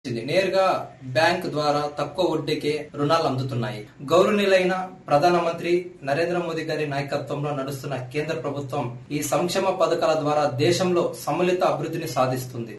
ఇది నేరుగా బ్యాంక్ ద్వారా తక్కువ వడ్డీకే రుణాలు అందుతున్నాయి గౌరవనీయులైన ప్రధానమంత్రి నరేంద్ర మోదీ గారి నాయకత్వంలో నడుస్తున్న కేంద్ర ప్రభుత్వం ఈ సంక్షేమ పథకాల ద్వారా దేశంలో సమ్మిళిత అభివృద్ధిని సాధిస్తుంది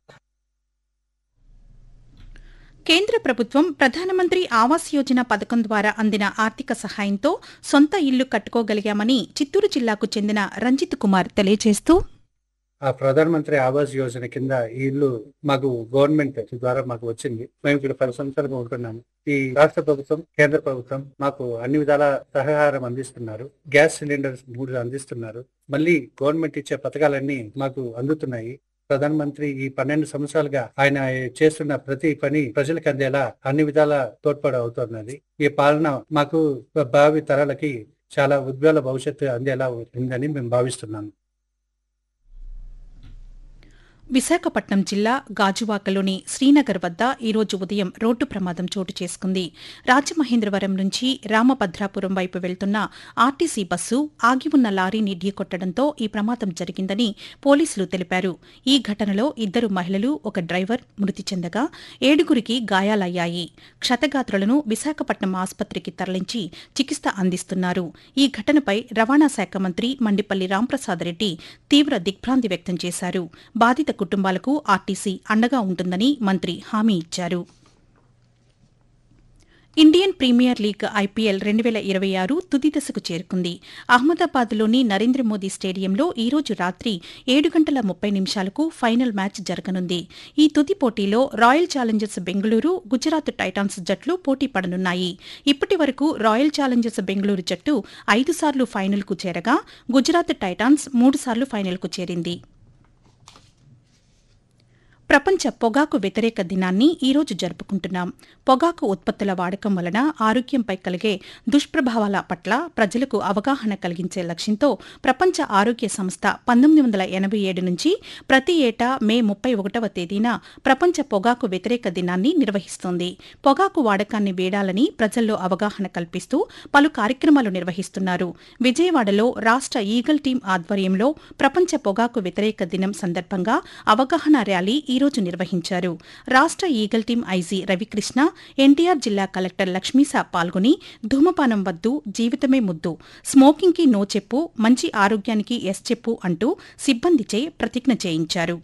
కేంద్ర ప్రభుత్వం ప్రధానమంత్రి ఆవాస్ యోజన పథకం ద్వారా అందిన ఆర్థిక సహాయంతో సొంత ఇల్లు కట్టుకోగలిగామని చిత్తూరు జిల్లాకు చెందిన రంజిత్ కుమార్ తెలియజేస్తూ ఆ ప్రధానమంత్రి ఆవాస్ యోజన కింద ఈ ఇల్లు మాకు గవర్నమెంట్ ద్వారా మాకు వచ్చింది మేము ఇక్కడ పది సంవత్సరాలుగా ఉంటున్నాము ఈ రాష్ట్ర ప్రభుత్వం కేంద్ర ప్రభుత్వం మాకు అన్ని విధాల సహకారం అందిస్తున్నారు గ్యాస్ సిలిండర్స్ మూడు అందిస్తున్నారు మళ్ళీ గవర్నమెంట్ ఇచ్చే పథకాలన్నీ మాకు అందుతున్నాయి ప్రధానమంత్రి ఈ పన్నెండు సంవత్సరాలుగా ఆయన చేస్తున్న ప్రతి పని ప్రజలకు అందేలా అన్ని విధాల తోడ్పాటు అవుతున్నది ఈ పాలన మాకు భావి తరాలకి చాలా ఉజ్వల భవిష్యత్తు అందేలా ఉందని మేము భావిస్తున్నాము విశాఖపట్నం జిల్లా గాజువాకలోని శ్రీనగర్ వద్ద ఈరోజు ఉదయం రోడ్డు ప్రమాదం చోటు చేసుకుంది రాజమహేంద్రవరం నుంచి రామభద్రాపురం వైపు వెళ్తున్న ఆర్టీసీ బస్సు ఆగి ఉన్న లారీని ఢీకొట్టడంతో ఈ ప్రమాదం జరిగిందని పోలీసులు తెలిపారు ఈ ఘటనలో ఇద్దరు మహిళలు ఒక డ్రైవర్ మృతి చెందగా ఏడుగురికి గాయాలయ్యాయి క్షతగాత్రులను విశాఖపట్నం ఆసుపత్రికి తరలించి చికిత్స అందిస్తున్నారు ఈ ఘటనపై రవాణా శాఖ మంత్రి మండిపల్లి రాంప్రసాద్ రెడ్డి తీవ్ర దిగ్భ్రాంతి వ్యక్తం చేశారు బాధిత కుటుంబాలకు ఆర్టీసీ అండగా ఉంటుందని మంత్రి హామీ ఇచ్చారు ఇండియన్ ప్రీమియర్ లీగ్ ఐపీఎల్ రెండు వేల ఇరవై ఆరు తుది దశకు చేరుకుంది అహ్మదాబాద్లోని నరేంద్ర మోదీ స్టేడియంలో ఈ రోజు రాత్రి ఏడు గంటల ముప్పై నిమిషాలకు ఫైనల్ మ్యాచ్ జరగనుంది ఈ తుది పోటీలో Royal Challengers Bengaluru Gujarat Titans జట్లు పోటీ పడనున్నాయి ఇప్పటి వరకు రాయల్ ఛాలెంజర్స్ బెంగళూరు జట్టు ఐదు సార్లు ఫైనల్కు చేరగా గుజరాత్ టైటాన్స్ మూడు సార్లు ఫైనల్కు చేరింది ప్రపంచ పొగాకు వ్యతిరేక దినాన్ని ఈ రోజు జరుపుకుంటున్నాం పొగాకు ఉత్పత్తుల వాడకం వలన ఆరోగ్యంపై కలిగే దుష్ప్రభావాల పట్ల ప్రజలకు అవగాహన కలిగించే లక్ష్యంతో ప్రపంచ ఆరోగ్య సంస్థ పంతొమ్మిది వందల ఎనభై ఏడు నుంచి ప్రతి ఏటా మే ముప్పై ఒకటవ తేదీన ప్రపంచ పొగాకు వ్యతిరేక దినాన్ని నిర్వహిస్తోంది పొగాకు వాడకాన్ని వేడాలని ప్రజల్లో అవగాహన కల్పిస్తూ పలు కార్యక్రమాలు నిర్వహిస్తున్నారు విజయవాడలో రాష్ట ఈగల్ టీం ఆధ్వర్యంలో ప్రపంచ పొగాకు వ్యతిరేక దినం సందర్భంగా అవగాహన ర్యాలీ ఈ రోజు నిర్వహించారు రాష్ట eagle team IG Ravikrishna NTR జిల్లా కలెక్టర్ లక్ష్మీసా పాల్గొని ధూమపానం వద్దు జీవితమే ముద్దు స్మోకింగ్కి నో చెప్పు మంచి ఆరోగ్యానికి ఎస్ చెప్పు అంటూ సిబ్బందిచే ప్రతిజ్ఞ చేయించారు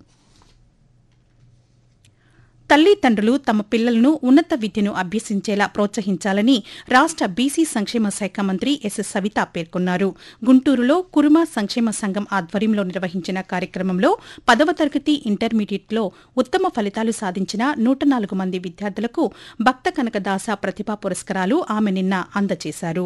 తల్లిదండ్రులు తమ పిల్లలను ఉన్నత విద్యను అభ్యసించేలా ప్రోత్సహించాలని రాష్ట బీసీ సంక్షేమ శాఖ మంత్రి ఎస్ సవిత పేర్కొన్నారు గుంటూరులో కురుమ సంక్షేమ సంఘం ఆధ్వర్యంలో నిర్వహించిన కార్యక్రమంలో పదవ తరగతి ఇంటర్మీడియట్లో ఉత్తమ ఫలితాలు సాధించిన నూట నాలుగు మంది విద్యార్థులకు భక్త కనకదాస ప్రతిభా పురస్కారాలు ఆమె నిన్న అందజేశారు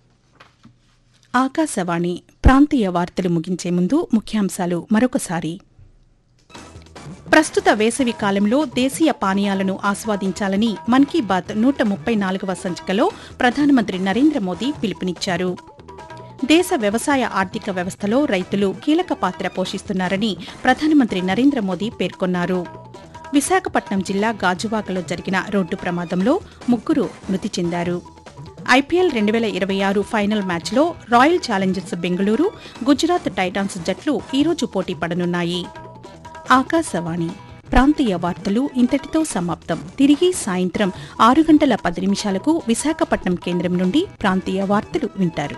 ఆకాశవాణి ప్రాంతీయ వార్తలు ముగించే ముందు ముఖ్యాంశాలు మరొకసారి ప్రస్తుత వేసవి కాలంలో దేశీయ పానీయాలను ఆస్వాదించాలని మన్ కీ బాత్ నూట ముప్పై నాలుగవ సంచికలో ప్రధానమంత్రి నరేంద్ర మోదీ పిలుపునిచ్చారు దేశ వ్యవసాయ ఆర్థిక వ్యవస్థలో రైతులు కీలక పాత్ర పోషిస్తున్నారని ప్రధానమంత్రి నరేంద్ర మోదీ పేర్కొన్నారు విశాఖపట్నం జిల్లా గాజువాకలో జరిగిన రోడ్డు ప్రమాదంలో ముగ్గురు మృతి చెందారు ఐపీఎల్ రెండు వేల ఇరవై ఆరు ఫైనల్ మ్యాచ్లో Royal Challengers Bengaluru Gujarat Titans జట్లు ఈరోజు పోటీ పడనున్నాయి ఆకాశవాణి ప్రాంతీయ వార్తలు ఇంతటితో సమాప్తం తిరిగి సాయంత్రం ఆరు గంటల పది నిమిషాలకు విశాఖపట్నం కేంద్రం నుండి ప్రాంతీయ వార్తలు వింటారు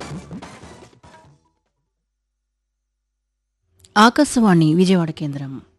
ఆకాశవాణి విజయవాడ కేంద్రం